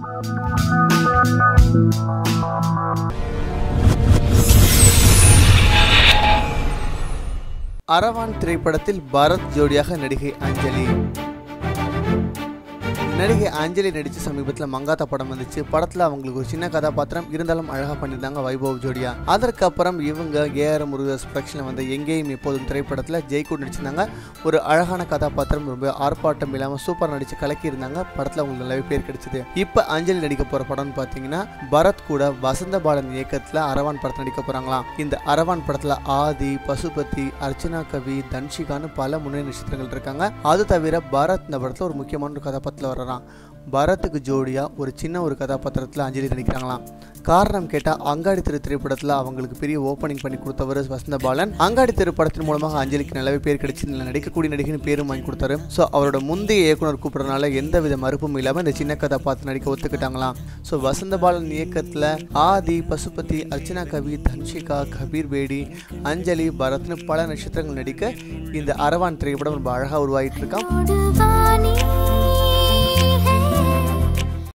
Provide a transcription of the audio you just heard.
அரவான் திரைப்படத்தில் பரத் ஜோடியாக நடிகை அஞ்சலி நடிகை அஞ்சலி நடித்து சமீபத்தில் மங்காத்தா படம் வந்துச்சு படத்தில் அவங்களுக்கு ஒரு சின்ன கதாபாத்திரம் இருந்தாலும் அழகாக பண்ணியிருந்தாங்க வைபவ் ஜோடியா அதற்கப்புறம் இவங்க ஏஆர் முருகதாஸ் ப்ரொடக்ஷனில் வந்த எங்கேயும் எப்போதும் திரைப்படத்தில் ஜெய்கூட் நடிச்சிருந்தாங்க ஒரு அழகான கதாபாத்திரம் ரொம்ப ஆர்ப்பாட்டம் இல்லாமல் சூப்பர் நடித்து கலக்கியிருந்தாங்க படத்தில் அவங்களுக்கு நல்லாவே பேர் கிடைச்சது இப்போ அஞ்சலி நடிக்க போகிற படம்னு பார்த்தீங்கன்னா பரத் கூட வசந்த பாலன் இயக்கத்தில் அரவான் படத்தில் நடிக்க போகிறாங்களாம் இந்த அரவான் படத்தில் ஆதி பசுபதி அர்ச்சனா கவி தன்ஷிகான்னு பல முன்னணி நட்சத்திரங்கள் இருக்காங்க அது தவிர பரத் இந்த படத்தில் ஒரு முக்கியமான ஒரு கதாபாத்திரத்தில் வர்றான் பரத்துக்கு ஜோடியாக ஒரு சின்ன ஒரு கதாபாத்திரத்தில் அஞ்சலி நடிக்கிறாங்களாம் காரணம் கேட்டால் அங்காடி திரு திரைப்படத்தில் அவங்களுக்கு பெரிய ஓப்பனிங் பண்ணி கொடுத்தவர் வசந்த பாலன் அங்காடி திரு படத்தின் மூலமாக அஞ்சலிக்கு நல்லாவே பேர் கிடைச்சி நடிக்கக்கூடிய நடிகைன்னு பேரும் வாங்கி கொடுத்தாரு ஸோ அவரோட முந்தைய இயக்குனர் கூப்பிட்றதுனால எந்த வித மறுப்பும் இல்லாமல் இந்த சின்ன கதாபாத்திரம் நடிக்க ஒத்துக்கிட்டாங்களாம் ஸோ வசந்த பாலன் இயக்கத்தில் ஆதி பசுபதி அர்ச்சனா கவி தன்ஷிகா கபீர் பேடி அஞ்சலி பரத்னு பல நட்சத்திரங்கள் நடிக்க இந்த அரவான் திரைப்படம் ரொம்ப அழகாக உருவாகிட்டு இருக்கான் ஓடுவானே, ஹே,